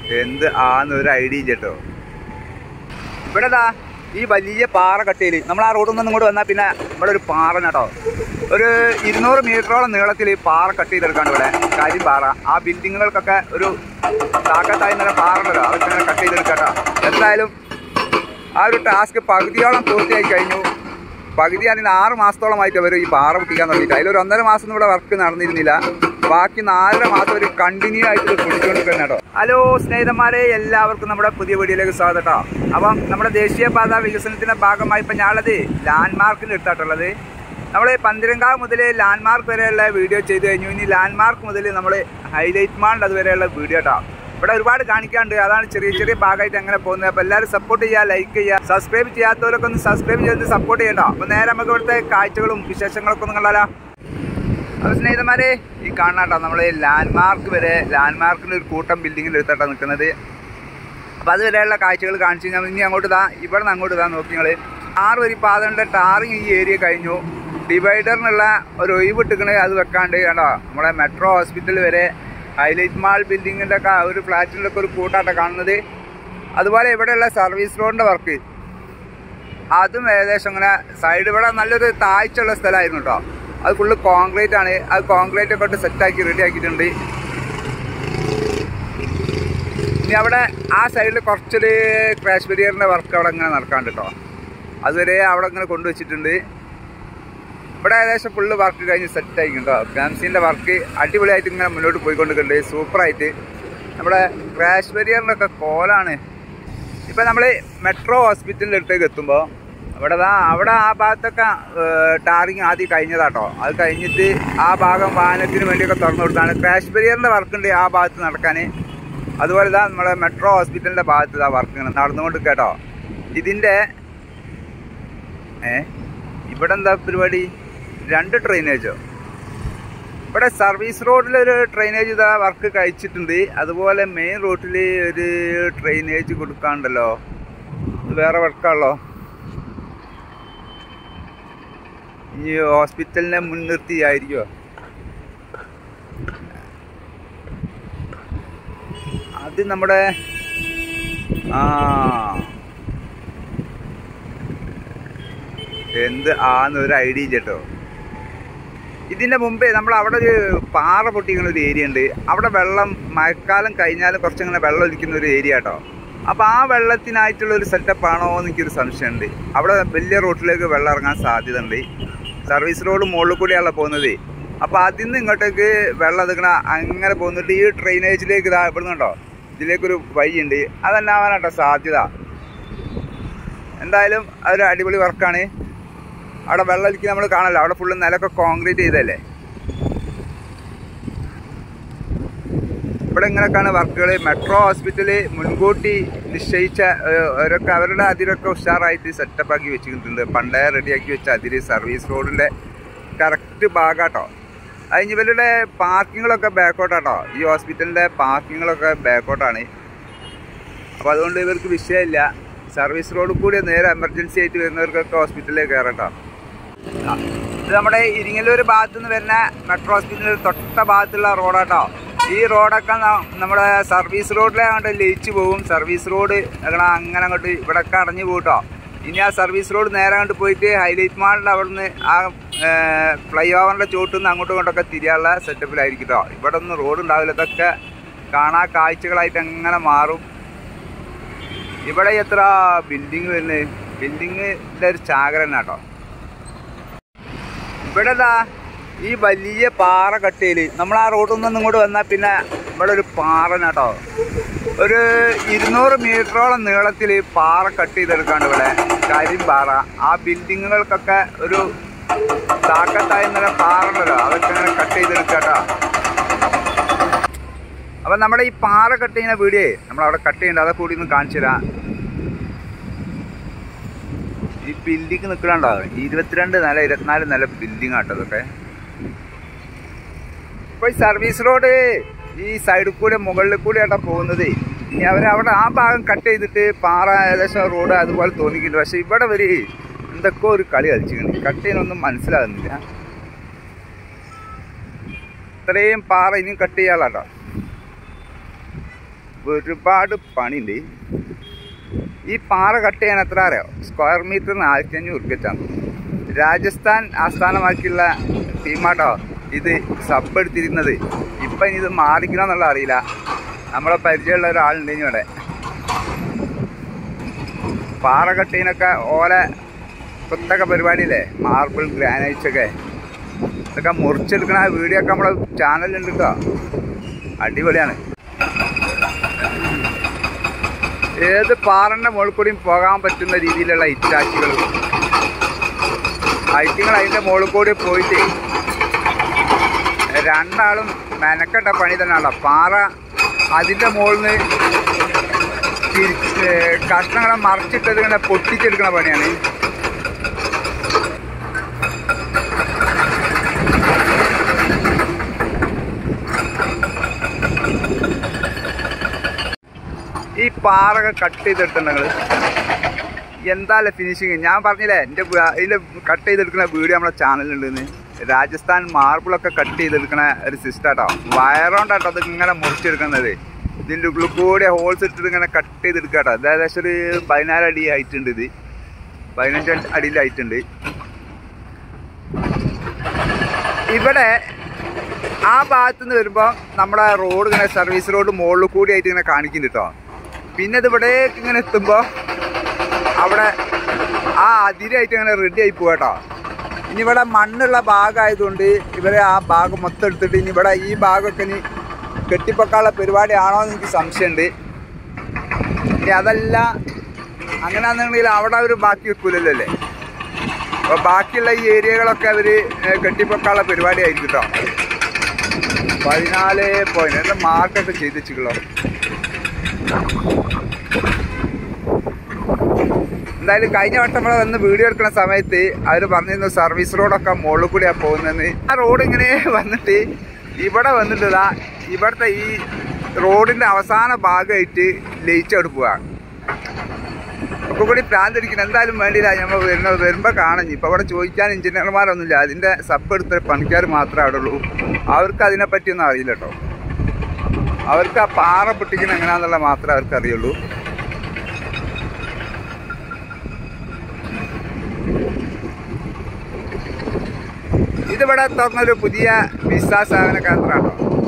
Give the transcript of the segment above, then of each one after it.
എന്ത് ആന്നൊരു ഐഡിയ ഇല്ല കേട്ടോ ഇവിടെ ദാ ഈ വലിയ പാറ കട്ടയിൽ നമ്മൾ ആ റോഡിൽ നിന്ന് ഇങ്ങോട്ട് വന്നാൽ പിന്നെ ഇവിടെ ഒരു പാറ കേട്ടോ ഒരു ഇരുന്നൂറ് മീറ്ററോളം നീളത്തിൽ പാറ കട്ട് ചെയ്തെടുക്കാണ്ട് ഇവിടെ കരിമ്പാറ ആ ബിൽഡിങ്ങുകൾക്കൊക്കെ ഒരു താക്കത്തായി നല്ല പാറ ഉണ്ടല്ലോ അതൊക്കെ ഇങ്ങനെ കട്ട് ചെയ്തെടുക്കട്ടോ എന്തായാലും ആ ഒരു ടാസ്ക് പകുതിയോളം പൂർത്തിയായി കഴിഞ്ഞു പകുതി അതിന് ആറ് മാസത്തോളമായിട്ട് അവർ ഈ പാറ പൊട്ടിക്കാൻ തുടങ്ങിയിട്ട് അതിലൊരു ഒന്നര മാസം ഇവിടെ വർക്ക് നടന്നിരുന്നില്ല ബാക്കി നാലര മാസം ഒരു കണ്ടിന്യൂ ആയിട്ട് ഇത് പൊട്ടിച്ചുകൊണ്ടിരിക്കുന്ന കേട്ടോ ഹലോ സ്നേഹിതന്മാരെ എല്ലാവർക്കും നമ്മുടെ പുതിയ വീഡിയോയിലേക്ക് സ്വാഗതം കേട്ടോ അപ്പം നമ്മുടെ ദേശീയപാത വികസനത്തിന്റെ ഭാഗമായി ഇപ്പം ഞാനുള്ളത് ലാൻഡ് മാർക്കിൽ എടുത്താട്ടുള്ളത് നമ്മൾ പന്തിരങ്കാവ് മുതൽ ലാൻഡ് മാർക്ക് വരെയുള്ള വീഡിയോ ചെയ്ത് കഴിഞ്ഞു ഇനി ലാൻഡ് മാർക്ക് മുതൽ നമ്മൾ ഹൈലൈറ്റ് മാളിൻ്റെ അതുവരെയുള്ള വീഡിയോ കേട്ടോ ഇവിടെ ഒരുപാട് കാണിക്കാണ്ട് അതാണ് ചെറിയ ചെറിയ ഭാഗമായിട്ട് അങ്ങനെ പോകുന്നത് അപ്പോൾ എല്ലാവരും സപ്പോർട്ട് ചെയ്യുക ലൈക്ക് ചെയ്യുക സബ്സ്ക്രൈബ് ചെയ്യാത്തവരൊക്കെ ഒന്ന് സബ്സ്ക്രൈബ് ചെയ്ത് സപ്പോർട്ട് ചെയ്യട്ടോ അപ്പോൾ നേരെ നമുക്ക് ഇവിടുത്തെ കാഴ്ചകളും വിശേഷങ്ങളൊക്കെ ഒന്ന് കണ്ടാലോ അപ്പോൾ സ്നേഹിതന്മാരെ ഈ കാണാട്ടോ നമ്മൾ ലാൻഡ് മാർക്ക് വരെ ലാൻഡ് മാർക്കിൻ്റെ ഒരു കൂട്ടം ബിൽഡിങ്ങിൽ എടുത്തിട്ടാണ് നിൽക്കുന്നത് അപ്പോൾ അതുവരെയുള്ള കാഴ്ചകൾ കാണിച്ചു കഴിഞ്ഞാൽ ഇനി അങ്ങോട്ട് ഇതാ ഇവിടെ നിന്ന് അങ്ങോട്ട് ഇതാ നോക്കി നിങ്ങൾ ആറ് വരി പാതകളുടെ ടാറിങ് ഈ ഏരിയ കഴിഞ്ഞു ഡിവൈഡറിനുള്ള ഒരു ഒഴിവ് ഇട്ടിക്കണേ അത് വെക്കാണ്ട് കണ്ടോ നമ്മളെ മെട്രോ ഹോസ്പിറ്റൽ വരെ ഹൈലൈറ്റ് മാൾ ബിൽഡിങ്ങിൻ്റെ ഒക്കെ ഒരു ഫ്ലാറ്റിലൊക്കെ ഒരു കൂട്ടാട്ടോ കാണുന്നത് അതുപോലെ ഇവിടെയുള്ള സർവീസ് റോഡിൻ്റെ വർക്ക് അതും ഏകദേശം ഇങ്ങനെ സൈഡ് ഇവിടെ നല്ലൊരു താഴ്ചയുള്ള സ്ഥലമായിരുന്നു കേട്ടോ അത് ഫുള്ള് കോൺക്രീറ്റ് ആണ് അത് കോൺക്രീറ്റ് ഒക്കെ ഇട്ട് സെറ്റാക്കി റെഡി ആക്കിയിട്ടുണ്ട് ഇനി അവിടെ ആ സൈഡിൽ കുറച്ചൊരു ക്രാഷ് ബരിയറിൻ്റെ വർക്ക് അവിടെ ഇങ്ങനെ നടക്കാണ്ട് കേട്ടോ അതുവരെ അവിടെ ഇങ്ങനെ കൊണ്ടുവച്ചിട്ടുണ്ട് ഇവിടെ ഏകദേശം ഫുള്ള് വർക്ക് കഴിഞ്ഞ് സെറ്റ് ആയിക്കും കേട്ടോ ഫാൻസിൻ്റെ വർക്ക് അടിപൊളിയായിട്ട് ഇങ്ങനെ മുന്നോട്ട് പോയിക്കൊണ്ടിരിക്കുന്നുണ്ട് സൂപ്പറായിട്ട് നമ്മുടെ ക്രാഷ് ബരിയറിൻ്റെ ഒക്കെ കോലാണ് ഇപ്പം നമ്മൾ മെട്രോ ഹോസ്പിറ്റലിൻ്റെ അടുത്തേക്ക് എത്തുമ്പോൾ അവിടെ ദാ അവിടെ ആ ഭാഗത്തൊക്കെ ടാറിങ് ആദ്യം കഴിഞ്ഞതാട്ടോ അത് കഴിഞ്ഞിട്ട് ആ ഭാഗം വാഹനത്തിന് വേണ്ടിയൊക്കെ തുറന്നു കൊടുത്താണ് ക്രാഷ് ബരിയറിൻ്റെ വർക്ക് ഉണ്ട് ആ ഭാഗത്ത് നടക്കാൻ അതുപോലെ ഇതാ നമ്മുടെ മെട്രോ ഹോസ്പിറ്റലിൻ്റെ ഭാഗത്ത് ഇതാ വർക്ക് ഇങ്ങനെ നടന്നുകൊണ്ട് കേട്ടോ ഇതിൻ്റെ ഏ ഇവിടെ എന്താ പരിപാടി രണ്ട് ഡ്രെയിനേജോ ഇവിടെ സർവീസ് റോഡിലൊരു ഡ്രെയിനേജ് ഇതാ വർക്ക് കഴിച്ചിട്ടുണ്ട് അതുപോലെ മെയിൻ റോഡിൽ ഒരു ഡ്രെയിനേജ് കൊടുക്കാണ്ടല്ലോ ഇത് വേറെ വർക്കാണല്ലോ ഈ ഹോസ്പിറ്റലിനെ മുൻനിർത്തി ആയിരിക്കുമോ അത് നമ്മുടെ ആ എന്ത് ആന്നൊരു ഐഡിയ കേട്ടോ ഇതിന്റെ മുമ്പേ നമ്മൾ അവിടെ ഒരു പാറ പൊട്ടിക്കുന്ന ഒരു ഏരിയ ഉണ്ട് അവിടെ വെള്ളം മഴക്കാലം കഴിഞ്ഞാലും കുറച്ചിങ്ങനെ വെള്ളം ഒലിക്കുന്ന ഒരു ഏരിയ കേട്ടോ അപ്പോൾ ആ വെള്ളത്തിനായിട്ടുള്ള ഒരു സെറ്റപ്പ് ആണോ എന്ന് എനിക്കൊരു സംശയമുണ്ട് അവിടെ വലിയ റോട്ടിലേക്ക് വെള്ളം ഇറങ്ങാൻ സാധ്യത ഉണ്ട് സർവീസ് റോഡ് മുകളിൽ കൂടിയാണല്ലോ പോകുന്നത് അപ്പോൾ അതിൽ നിന്ന് ഇങ്ങോട്ടേക്ക് വെള്ളം എടുക്കണ അങ്ങനെ പോകുന്നിട്ട് ഈ ഡ്രെയിനേജിലേക്ക് ഇതാ ഇവിടുന്നുണ്ടോ ഇതിലേക്കൊരു വഴിയുണ്ട് അതല്ലാവാനാട്ടോ സാധ്യത എന്തായാലും അതൊരു അടിപൊളി വർക്കാണ് അവിടെ വെള്ളം ഒലിക്ക് നമ്മൾ കാണല്ലോ അവിടെ ഫുള്ള് നിലൊക്കെ കോൺക്രീറ്റ് ചെയ്തല്ലേ ഇവിടെ ഇങ്ങനെയൊക്കെയാണ് വർക്കുകൾ മെട്രോ ഹോസ്പിറ്റല് മുൻകൂട്ടി നിശ്ചയിച്ച ഏഹ്, അവരൊക്കെ അവരുടെ അതിരൊക്കെ ഉഷാറായിട്ട് സെറ്റപ്പ് ആക്കി വെച്ചിട്ടുണ്ട് പണ്ടേ റെഡിയാക്കി വെച്ച അതിര് സർവീസ് റോഡിൻ്റെ കറക്റ്റ് ഭാഗാട്ടോ അതിന് ഇവരുടെ പാർക്കിങ്ങുകളൊക്കെ ബാക്കോട്ടാട്ടോ ഈ ഹോസ്പിറ്റലിൻ്റെ പാർക്കിങ്ങുകളൊക്കെ ബാക്കോട്ടാണ് അപ്പോൾ അതുകൊണ്ട് ഇവർക്ക് വിഷയമില്ല സർവീസ് റോഡിൽ കൂടി നേരെ എമർജൻസി ആയിട്ട് വരുന്നവർക്കൊക്കെ ഹോസ്പിറ്റലിലേക്ക് കയറട്ടോ ഇത് നമ്മുടെ ഇരിങ്ങല്ലൂർ ഭാഗത്തു നിന്ന് വരുന്ന മെട്രോ ഹോസ്പിറ്റലിൽ തൊട്ട ഭാഗത്തുള്ള റോഡാട്ടോ ഈ റോഡൊക്കെ ന- നമ്മുടെ സർവീസ് റോഡിലെ അങ്ങോട്ട് ലയിച്ചു പോകും സർവീസ് റോഡ് അങ്ങനെ അങ്ങനെ അങ്ങോട്ട് ഇവിടെയൊക്കെ അടഞ്ഞു പോകും കേട്ടോ ഇനി ആ സർവീസ് റോഡ് നേരെ അങ്ങോട്ട് പോയിട്ട് ഹൈലൈറ്റ് മാളിൻ്റെ അവിടെ നിന്ന് ആ ഫ്ലൈ ഓവറിൻ്റെ ചോട്ടിൽ നിന്ന് അങ്ങോട്ടും ഇങ്ങോട്ടൊക്കെ തിരിയാനുള്ള സെറ്റപ്പിലായിരിക്കും കേട്ടോ ഇവിടെ ഒന്നും റോഡ് ഉണ്ടാവില്ല ഇതൊക്കെ കാണാ കാഴ്ചകളായിട്ട് അങ്ങനെ മാറും ഇവിടെ എത്ര ബിൽഡിങ് വരുന്നത് ബിൽഡിങ്ങിൻ്റെ ഒരു ചാകര തന്നെ കേട്ടോ ഇവിടെ ദാ ഈ വലിയ പാറ കട്ടയിൽ നമ്മൾ ആ റോഡിൽ നിന്ന് ഇങ്ങോട്ട് വന്നാൽ പിന്നെ ഇവിടെ ഒരു പാറ കേട്ടോ ഒരു ഇരുന്നൂറ് മീറ്ററോളം നീളത്തിൽ പാറ കട്ട് ചെയ്തെടുക്കാണ്ട് ഇവിടെ കരിമ്പാറ ആ ബിൽഡിങ്ങുകൾക്കൊക്കെ ഒരു താക്കത്തായി നല്ല പാറ ഉണ്ടല്ലോ അതൊക്കെ ഇങ്ങനെ കട്ട് ചെയ്തെടുക്കാട്ടോ അപ്പം നമ്മുടെ ഈ പാറ കട്ട് ചെയ്യുന്ന വീഡിയോ നമ്മൾ അവിടെ കട്ട് ചെയ്യണ്ട അതൊക്കെ കൂടി ഒന്ന് കാണിച്ചു തരാം ഈ ബിൽഡിങ് നിൽക്കണുണ്ടോ ഇരുപത്തിരണ്ട് നില ഇരുപത്തിനാല് നില ബിൽഡിംഗ് ആട്ടോ ഇതൊക്കെ ഇപ്പൊ ഈ സർവീസ് റോഡ് ഈ സൈഡിൽ കൂടെ മുകളിൽ കൂടെ ആട്ടോ പോകുന്നത് ഇനി അവർ അവിടെ ആ ഭാഗം കട്ട് ചെയ്തിട്ട് പാറ ഏകദേശം റോഡ് അതുപോലെ തോന്നിക്കുന്നുണ്ട് പക്ഷെ ഇവിടെ വരെ എന്തൊക്കെ ഒരു കളി കളിച്ചിട്ടുണ്ട് കട്ട് ചെയ്യാനൊന്നും മനസ്സിലാകുന്നില്ല ഇത്രയും പാറ ഇനിയും കട്ട് ചെയ്യാളാട്ടോ ഒരുപാട് പണിയുണ്ട് ഈ പാറ കട്ട് ചെയ്യാൻ എത്ര അറിയോ സ്ക്വയർ മീറ്ററിന് ആയിരത്തി അഞ്ഞൂറ് ഉറുപ്പിച്ചാണ് രാജസ്ഥാൻ ആസ്ഥാനമാക്കിയുള്ള ടീമാട്ടോ ഇത് സബ് എടുത്തിരുന്നത് ഇപ്പം ഇനി ഇത് മാറിക്കണമെന്നുള്ള അറിയില്ല നമ്മളെ പരിചയമുള്ള ഒരാളുണ്ട് ഇനി ഇവിടെ പാറ കട്ടീനൊക്കെ ഓല കുത്തക പരിപാടിയില്ലേ മാർബിൾ ഗ്രാനൈറ്റ്സ് ഒക്കെ ഇതൊക്കെ മുറിച്ചെടുക്കണ വീഡിയോ ഒക്കെ നമ്മളെ ചാനലുണ്ട് കേട്ടോ അടിപൊളിയാണ് ഏത് പാറന്റെ മുകളിൽ കൂടിയും പോകാൻ പറ്റുന്ന രീതിയിലുള്ള ഇറ്റാച്ചികൾ ഐറ്റിങ്ങൾ അതിന്റെ മുകളിൽ കൂടി പോയിട്ട് രണ്ടാളും മെനക്കെട്ട പണി തന്നെയാണല്ലോ പാറ അതിന്റെ മുകളിൽ നിന്ന് തിരിച്ച് കഷ്ണങ്ങളെ മറിച്ചിട്ടത് ഇങ്ങനെ പൊട്ടിച്ചെടുക്കുന്ന പണിയാണ് ഈ പാറകൾ കട്ട് ചെയ്തെടുത്തിട്ടുണ്ടെങ്കിൽ എന്താല്ലേ ഫിനിഷിങ് ഞാൻ പറഞ്ഞില്ലേ എൻ്റെ ഇതിൽ കട്ട് ചെയ്തെടുക്കുന്ന വീഡിയോ നമ്മളെ ചാനലുണ്ടെന്ന് രാജസ്ഥാൻ മാർബിളൊക്കെ കട്ട് ചെയ്തെടുക്കുന്ന ഒരു സിസ്റ്റം കേട്ടോ വയറുകൊണ്ടാട്ടോ അത് ഇങ്ങനെ മുറിച്ചെടുക്കുന്നത് ഇതിൻ്റെ ഉള്ളിൽ കൂടെ ഹോൾസ് ഇട്ടിട്ട് ഇങ്ങനെ കട്ട് ചെയ്തെടുക്കുക കേട്ടോ ഇത് ഏകദേശം ഒരു പതിനാറ് അടി ആയിട്ടുണ്ട് ഇത് പതിനഞ്ച് അടിയിലായിട്ടുണ്ട് ഇവിടെ ആ ഭാഗത്ത് നിന്ന് വരുമ്പോൾ നമ്മുടെ റോഡ് ഇങ്ങനെ സർവീസ് റോഡ് മുകളിൽ കൂടി ആയിട്ട് ഇങ്ങനെ കാണിക്കുന്നുണ്ട് കേട്ടോ പിന്നെ ഇത് ഇവിടേക്ക് ഇങ്ങനെ എത്തുമ്പോൾ അവിടെ ആ അതിരായിട്ട് ഇങ്ങനെ റെഡി ആയി പോവാ കേട്ടോ ഇനി ഇവിടെ മണ്ണുള്ള ഭാഗമായതുകൊണ്ട് ഇവരെ ആ ഭാഗം മൊത്തം എടുത്തിട്ട് ഇനി ഇവിടെ ഈ ഭാഗമൊക്കെ ഇനി കെട്ടിപ്പൊക്കാനുള്ള പരിപാടിയാണോ എന്ന് എനിക്ക് സംശയമുണ്ട് ഇനി അതല്ല അങ്ങനെയാണെന്നുണ്ടെങ്കിൽ അവിടെ അവർ ബാക്കി വെക്കൂലല്ലോ അല്ലേ അപ്പോൾ ബാക്കിയുള്ള ഈ ഏരിയകളൊക്കെ അവർ കെട്ടിപ്പൊക്കാനുള്ള പരിപാടിയായിരിക്കും കേട്ടോ പതിനാല് പോയിന്റ് എൻ്റെ മാർക്കൊക്കെ ചെയ്ത് വെച്ചിട്ടുള്ളൂ എന്തായാലും കഴിഞ്ഞ വട്ടം നമ്മൾ വന്ന് വീഡിയോ എടുക്കുന്ന സമയത്ത് അവർ പറഞ്ഞിരുന്നു സർവീസ് റോഡൊക്കെ മുകളിൽ കൂടിയാണ് പോകുന്നതെന്ന് ആ റോഡ് ഇങ്ങനെ വന്നിട്ട് ഇവിടെ വന്നിട്ട് ഇതാ ഇവിടുത്തെ ഈ റോഡിൻ്റെ അവസാന ഭാഗമായിട്ട് ലയിച്ചോട് പോവാ ഒക്കെ കൂടി പ്രാന്തിരിക്കണം എന്തായാലും വേണ്ടിയില്ല നമ്മൾ വരുന്ന വരുമ്പോൾ കാണും ഇപ്പം അവിടെ ചോദിക്കാൻ എഞ്ചിനീയർമാരൊന്നുമില്ല അതിൻ്റെ സബ് എടുത്ത പണിക്കാർ മാത്രമേ അവിടെ ഉള്ളൂ അവർക്ക് അതിനെപ്പറ്റിയൊന്നും അറിയില്ല കേട്ടോ അവർക്ക് ആ പാറ പൊട്ടിക്കുന്ന എങ്ങനെയാണെന്നുള്ള മാത്രമേ അവർക്ക് അറിയുള്ളൂ ഇതിവിടെ തുറന്നൊരു പുതിയ വിസ സേവന കേന്ദ്രമാണോ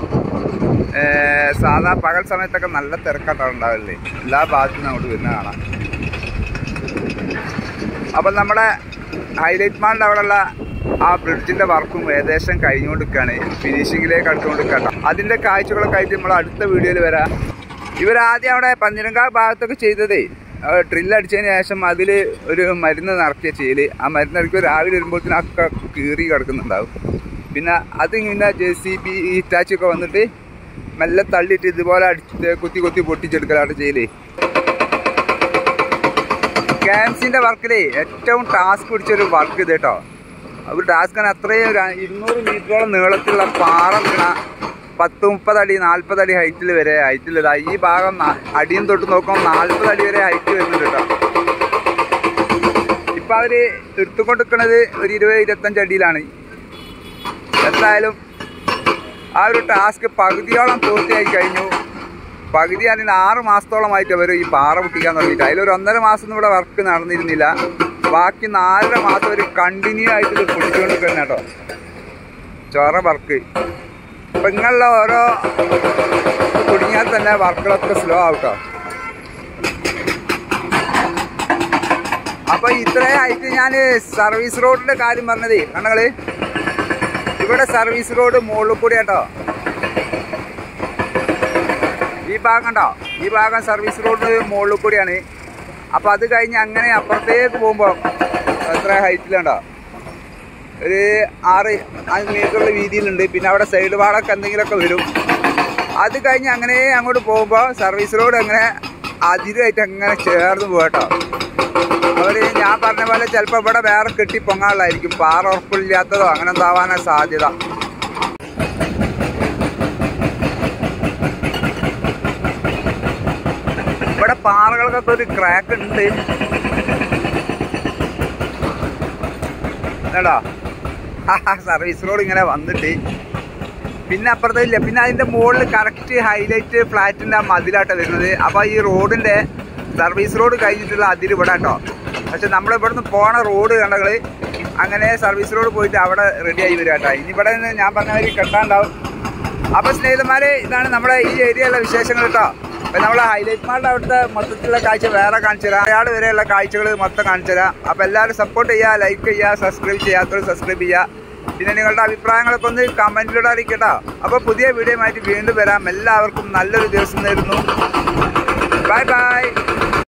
സാധാ പകൽ സമയത്തൊക്കെ നല്ല തിരക്കാട്ടോ ഉണ്ടാവില്ലേ എല്ലാ ഭാഗത്തു നിന്ന് അങ്ങോട്ട് വരുന്ന കാണാം അപ്പം നമ്മുടെ ഹൈലൈറ്റ് മാളിൻ്റെ അവിടെയുള്ള ആ ബ്രിഡ്ജിൻ്റെ വർക്കും ഏകദേശം കഴിഞ്ഞുകൊണ്ടിരിക്കുകയാണ് ഫിനിഷിങ്ങിലേക്ക് അടുത്തുകൊണ്ടിരിക്കട്ടോ അതിൻ്റെ കാഴ്ചകളൊക്കെ ആയിട്ട് നമ്മൾ അടുത്ത വീഡിയോയിൽ വരാം ഇവരാദ്യം അവിടെ പന്നിരങ്കാവ് ഭാഗത്തൊക്കെ ചെയ്തതേ ഡ്രില്ല് അടിച്ചതിന് ശേഷം അതിൽ ഒരു മരുന്ന് നിറക്കിയ ചെയ്യൽ ആ മരുന്ന് ഇറക്കി രാവിലെ വരുമ്പോഴത്തേനും ഒക്കെ കീറി കിടക്കുന്നുണ്ടാവും പിന്നെ അത് ഇങ്ങനെ ജെ സി ബി ഇറ്റാച്ചൊക്കെ വന്നിട്ട് മെല്ലെ തള്ളിയിട്ട് ഇതുപോലെ അടിച്ച് കുത്തി കുത്തി പൊട്ടിച്ചെടുക്കലാണ് ചെയ്യല് ക്യാൻസിൻ്റെ വർക്കിലേ ഏറ്റവും ടാസ്ക് പിടിച്ചൊരു വർക്ക് ഇത് കേട്ടോ ഒരു ടാസ്കാണ് അത്രയും ഒരു ഇരുന്നൂറ് മീറ്ററോളം നീളത്തിലുള്ള പാറ നിൽക്കണ പത്ത് മുപ്പത് അടി നാൽപ്പത് അടി ഹൈറ്റിൽ വരെ ഹൈറ്റിൽ ഇതാ ഈ ഭാഗം ന- അടിയും തൊട്ട് നോക്കുമ്പോൾ നാൽപ്പത് അടി വരെ ഹൈറ്റ് വരുന്നുണ്ട് കേട്ടോ ഇപ്പം അവർ എടുത്തുകൊണ്ടിരിക്കുന്നത് ഒരു ഇരുപത് ഇരുപത്തഞ്ച് അടിയിലാണ് എന്തായാലും ആ ഒരു ടാസ്ക് പകുതിയോളം പൂർത്തിയായി കഴിഞ്ഞു പകുതി അതിന് ആറ് മാസത്തോളമായിട്ട് അവർ ഈ പാറ പൊട്ടിക്കാൻ തുടങ്ങിയിട്ട് അതിലൊരു ഒന്നര മാസം ഇവിടെ വർക്ക് നടന്നിരുന്നില്ല ബാക്കി നാലര മാസം അവർ കണ്ടിന്യൂ ആയിട്ട് ഇത് പൊട്ടിച്ചുകൊണ്ടിരിക്കുന്ന കേട്ടോ ചൊറ വർക്ക് അപ്പം ഇങ്ങനെയുള്ള ഓരോ കുടുങ്ങിയാൽ തന്നെ വർക്കുകളൊക്കെ സ്ലോ ആവും കേട്ടോ അപ്പൊ ഇത്രയും ആയിട്ട് ഞാൻ സർവീസ് റോഡിന്റെ കാര്യം പറഞ്ഞതേ കണ്ണങ്ങള് ഇവിടെ സർവീസ് റോഡ് മുകളിൽ കൂടി കേട്ടോ ഈ ഭാഗം കണ്ടോ ഈ ഭാഗം സർവീസ് റോഡ് മുകളിൽ കൂടിയാണ് അപ്പൊ അത് കഴിഞ്ഞ് അങ്ങനെ അപ്പുറത്തേക്ക് പോകുമ്പോൾ എത്ര ഹൈറ്റിലുണ്ടോ ഒരു ആറ് അഞ്ച് മീറ്ററുള്ള വീതിയിലുണ്ട് പിന്നെ അവിടെ സൈഡ് വാടൊക്കെ എന്തെങ്കിലുമൊക്കെ വരും അത് കഴിഞ്ഞ് അങ്ങനെ അങ്ങോട്ട് പോകുമ്പോൾ സർവീസ് റോഡ് അങ്ങനെ അതിരുമായിട്ട് അങ്ങനെ ചേർന്ന് പോകട്ടോ അവര് ഞാൻ പറഞ്ഞ പോലെ ചിലപ്പോൾ ഇവിടെ വേറെ കെട്ടി പൊങ്ങാനുള്ളതായിരിക്കും പാറ ഉറപ്പില്ലാത്തതോ അങ്ങനെ എന്താവാനാ സാധ്യത ഇവിടെ പാറകൾക്കൊക്കെ ഒരു ക്രാക്ക് ഉണ്ട് കേട്ടോ സർവീസ് റോഡ് ഇങ്ങനെ വന്നിട്ട് പിന്നെ അപ്പുറത്തെ ഇല്ല പിന്നെ അതിന്റെ മുകളിൽ കറക്റ്റ് ഹൈലൈറ്റ് ഹൈലൈറ്റ് ഫ്ലാറ്റിന്റെ മതിലാട്ടോ വരുന്നത് അപ്പൊ ഈ റോഡിന്റെ സർവീസ് റോഡ് കഴിഞ്ഞിട്ടുള്ള അതിര് ഇവിടെ കേട്ടോ പക്ഷെ നമ്മൾ ഇവിടുന്ന് പോണ റോഡ് കണ്ടകള് അങ്ങനെ സർവീസ് റോഡ് പോയിട്ട് അവിടെ റെഡി ആയി വരിക കേട്ടോ ഇനി ഇവിടെ നിന്ന് ഞാൻ പറഞ്ഞ മാതിരി കെട്ടാണ്ടാവും അപ്പൊ സ്നേഹിതന്മാരെ ഇതാണ് നമ്മുടെ ഈ ഏരിയയിലെ വിശേഷങ്ങൾ കേട്ടോ അപ്പൊ നമ്മളെ ഹൈലൈറ്റ് മാളിന്റെ അവിടുത്തെ മൊത്തത്തിലുള്ള കാഴ്ച വേറെ കാണിച്ചു തരാം അയാൾ വരെയുള്ള കാഴ്ചകൾ മൊത്തം കാണിച്ചു തരാം അപ്പൊ എല്ലാവരും സപ്പോർട്ട് ചെയ്യുക ലൈക്ക് ചെയ്യുക സബ്സ്ക്രൈബ് ചെയ്യാത്തവർ സബ്സ്ക്രൈബ് ചെയ്യുക പിന്നെ നിങ്ങളുടെ അഭിപ്രായങ്ങളൊക്കെ ഒന്ന് കമന്റിലൂടെ അറിയിക്കട്ടോ അപ്പൊ പുതിയ വീഡിയോ ആയിട്ട് വീണ്ടും വരാം എല്ലാവർക്കും നല്ലൊരു ദിവസം നേരുന്നു ബൈ ബൈ